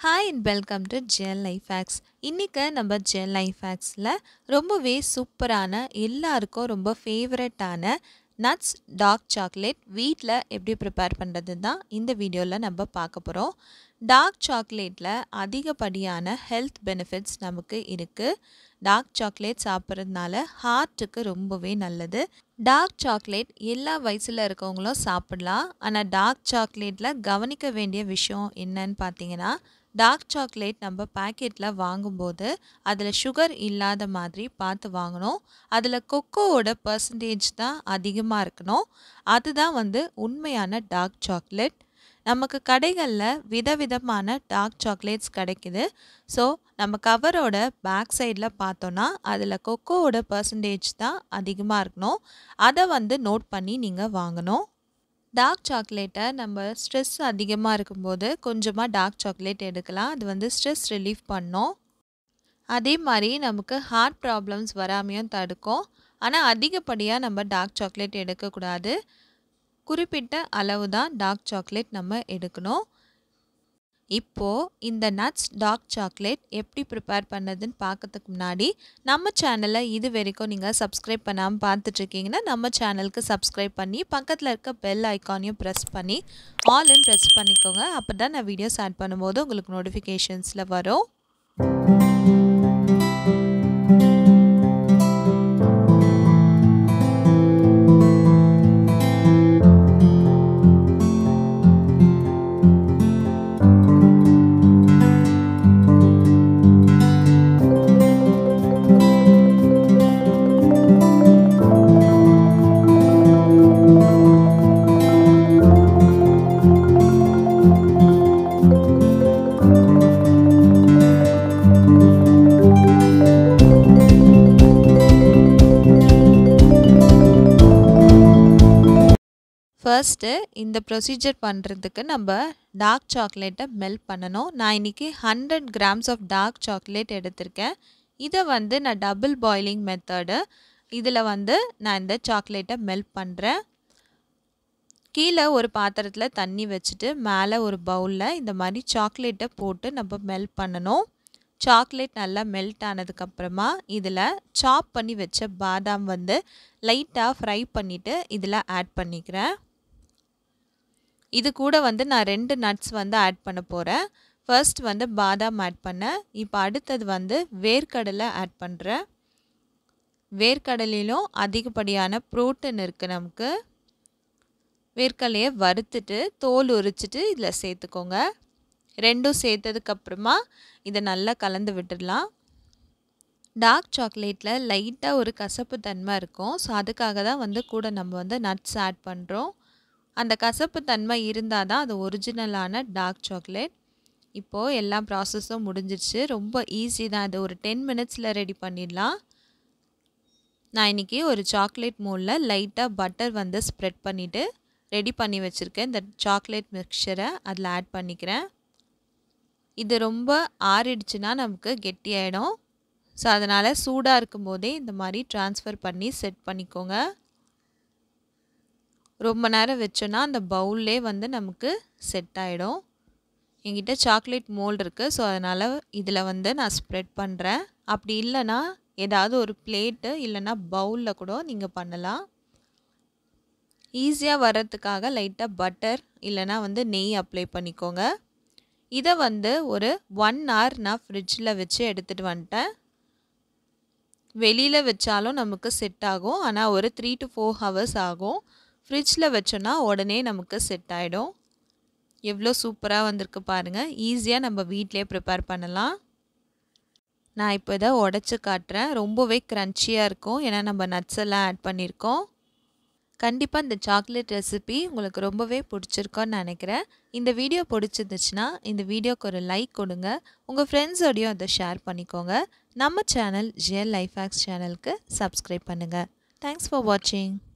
hi and welcome to gel life hacks இன்றைக்கி நம்ம gel life ஹேக்ஸில் ரொம்பவே சூப்பரான எல்லாருக்கும் ரொம்ப ஃபேவரட்டான நட்ஸ் டார்க் சாக்லேட் வீட்டில் எப்படி ப்ரிப்பேர் பண்ணுறது தான் இந்த வீடியோவில் நம்ம பார்க்க போகிறோம் டார்க் சாக்லேட்டில் அதிகப்படியான ஹெல்த் பெனிஃபிட்ஸ் நமக்கு இருக்குது டார்க் சாக்லேட் சாப்பிட்றதுனால ஹார்ட்டுக்கு ரொம்பவே நல்லது டார்க் சாக்லேட் எல்லா வயசில் இருக்கவங்களும் சாப்பிடலாம் ஆனால் டார்க் சாக்லேட்டில் கவனிக்க வேண்டிய விஷயம் என்னன்னு பார்த்தீங்கன்னா டார்க் சாக்லேட் நம்ம பேக்கெட்டில் வாங்கும்போது அதில் சுகர் இல்லாத மாதிரி பார்த்து வாங்கணும் அதில் கொக்கோவோட பர்சன்டேஜ் தான் அதிகமாக இருக்கணும் அதுதான் வந்து உண்மையான டார்க் சாக்லேட் நமக்கு கடைகளில் விதவிதமான டார்க் சாக்லேட்ஸ் கிடைக்குது ஸோ நம்ம கவரோட பேக் சைடில் பார்த்தோன்னா அதில் கொக்கோவோட பர்சன்டேஜ் தான் அதிகமாக இருக்கணும் அதை வந்து நோட் பண்ணி நீங்கள் வாங்கணும் டார்க் சாக்லேட்டை நம்ம ஸ்ட்ரெஸ் அதிகமாக இருக்கும்போது கொஞ்சமாக டார்க் சாக்லேட் எடுக்கலாம் அது வந்து ஸ்ட்ரெஸ் ரிலீஃப் பண்ணும் அதே மாதிரி நமக்கு ஹார்ட் ப்ராப்ளம்ஸ் வராமையும் தடுக்கும் ஆனால் அதிகப்படியாக நம்ம டார்க் சாக்லேட் எடுக்கக்கூடாது குறிப்பிட்ட அளவு தான் டார்க் சாக்லேட் நம்ம எடுக்கணும் இப்போது இந்த நட்ஸ் டார்க் சாக்லேட் எப்படி ப்ரிப்பேர் பண்ணதுன்னு பார்க்கறதுக்கு முன்னாடி நம்ம சேனலை இது வரைக்கும் நீங்கள் சப்ஸ்கிரைப் பண்ணாமல் பார்த்துட்ருக்கீங்கன்னா நம்ம சேனலுக்கு சப்ஸ்கிரைப் பண்ணி பக்கத்தில் இருக்க பெல் ஐக்கானையும் ப்ரெஸ் பண்ணி ஆல்னு ப்ரெஸ் பண்ணிக்கோங்க அப்போ தான் நான் வீடியோஸ் ஆட் பண்ணும்போது உங்களுக்கு நோட்டிஃபிகேஷன்ஸில் வரும் ஃபர்ஸ்ட்டு இந்த ப்ரொசீஜர் பண்ணுறதுக்கு நம்ம டார்க் சாக்லேட்டை மெல்ட் பண்ணணும் நான் இன்றைக்கி hundred grams of dark chocolate எடுத்திருக்கேன் இதை வந்து நான் டபுள் பாயிலிங் மெத்தடு இதில் வந்து நான் இந்த சாக்லேட்டை மெல்ட் பண்ணுறேன் கீழே ஒரு பாத்திரத்தில் தண்ணி வச்சுட்டு மேலே ஒரு பவுலில் இந்த மாதிரி சாக்லேட்டை போட்டு நம்ம மெல்ட் பண்ணணும் சாக்லேட் நல்லா மெல்ட் ஆனதுக்கப்புறமா இதில் சாப் பண்ணி வச்ச பாதாம் வந்து லைட்டாக ஃப்ரை பண்ணிவிட்டு இதில் ஆட் பண்ணிக்கிறேன் இது கூட வந்து நான் ரெண்டு நட்ஸ் வந்து ஆட் பண்ண போகிறேன் ஃபர்ஸ்ட் வந்து பாதாம் ஆட் பண்ணேன் இப்போ அடுத்தது வந்து வேர்க்கடலை ஆட் பண்ணுறேன் வேர்க்கடலையிலும் அதிகப்படியான ப்ரோட்டீன் இருக்குது நமக்கு வேர்க்கடலையை வறுத்துட்டு தோல் உரிச்சிட்டு இதில் சேர்த்துக்கோங்க ரெண்டும் சேர்த்ததுக்கப்புறமா இதை நல்லா கலந்து விட்டுடலாம் டார்க் சாக்லேட்டில் லைட்டாக ஒரு கசப்பு தன்மை இருக்கும் ஸோ அதுக்காக தான் வந்து கூட நம்ம வந்து நட்ஸ் ஆட் பண்ணுறோம் அந்த கசப்பு தன்மை இருந்தால் தான் அது ஒரிஜினலான டார்க் சாக்லேட் இப்போது எல்லா ப்ராசஸும் முடிஞ்சிருச்சு ரொம்ப ஈஸி தான் அது ஒரு டென் மினிட்ஸில் ரெடி பண்ணிடலாம் நான் இன்றைக்கி ஒரு சாக்லேட் மோலில் லைட்டாக பட்டர் வந்து ஸ்ப்ரெட் பண்ணிவிட்டு ரெடி பண்ணி வச்சுருக்கேன் இந்த சாக்லேட் மிக்சரை அதில் ஆட் பண்ணிக்கிறேன் இது ரொம்ப ஆறிடுச்சுன்னா நமக்கு கெட்டியாயிடும் ஸோ அதனால் சூடாக இருக்கும் போதே இந்த மாதிரி ட்ரான்ஸ்ஃபர் பண்ணி செட் பண்ணிக்கோங்க ரொம்ப நேரம் வச்சோன்னா அந்த பவுல்லே வந்து நமக்கு செட் ஆகிடும் என்கிட்ட சாக்லேட் மோல்டு இருக்குது ஸோ அதனால் இதில் வந்து நான் ஸ்ப்ரெட் பண்ணுறேன் அப்படி இல்லைன்னா ஏதாவது ஒரு பிளேட்டு இல்லைன்னா பவுலில் கூட நீங்கள் பண்ணலாம் ஈஸியாக வர்றதுக்காக லைட்டாக பட்டர் இல்லைனா வந்து நெய் அப்ளை பண்ணிக்கோங்க இதை வந்து ஒரு ஒன் ஹவர் நான் ஃப்ரிட்ஜில் வச்சு எடுத்துகிட்டு வந்துட்டேன் வெளியில் வச்சாலும் நமக்கு செட் ஆகும் ஆனால் ஒரு த்ரீ டு ஃபோர் ஹவர்ஸ் ஆகும் ஃப்ரிட்ஜில் வச்சோன்னா உடனே நமக்கு செட் ஆகிடும் எவ்வளோ சூப்பராக வந்திருக்கு பாருங்கள் ஈஸியாக நம்ம வீட்டிலே ப்ரிப்பேர் பண்ணலாம் நான் இப்போ இதை உடச்சி காட்டுறேன் ரொம்பவே க்ரன்ச்சியாக இருக்கும் ஏன்னா நம்ம நட்ஸ் எல்லாம் ஆட் பண்ணியிருக்கோம் கண்டிப்பாக இந்த சாக்லேட் ரெசிபி உங்களுக்கு ரொம்பவே பிடிச்சிருக்கோன்னு நினைக்கிறேன் இந்த வீடியோ பிடிச்சிருந்துச்சுன்னா இந்த வீடியோக்கு ஒரு லைக் கொடுங்க உங்கள் ஃப்ரெண்ட்ஸோடையும் அதை ஷேர் பண்ணிக்கோங்க நம்ம சேனல் ஜிஎல் லைஃப் ஹேக்ஸ் சேனலுக்கு சப்ஸ்கிரைப் பண்ணுங்கள் தேங்க்ஸ் ஃபார் வாட்சிங்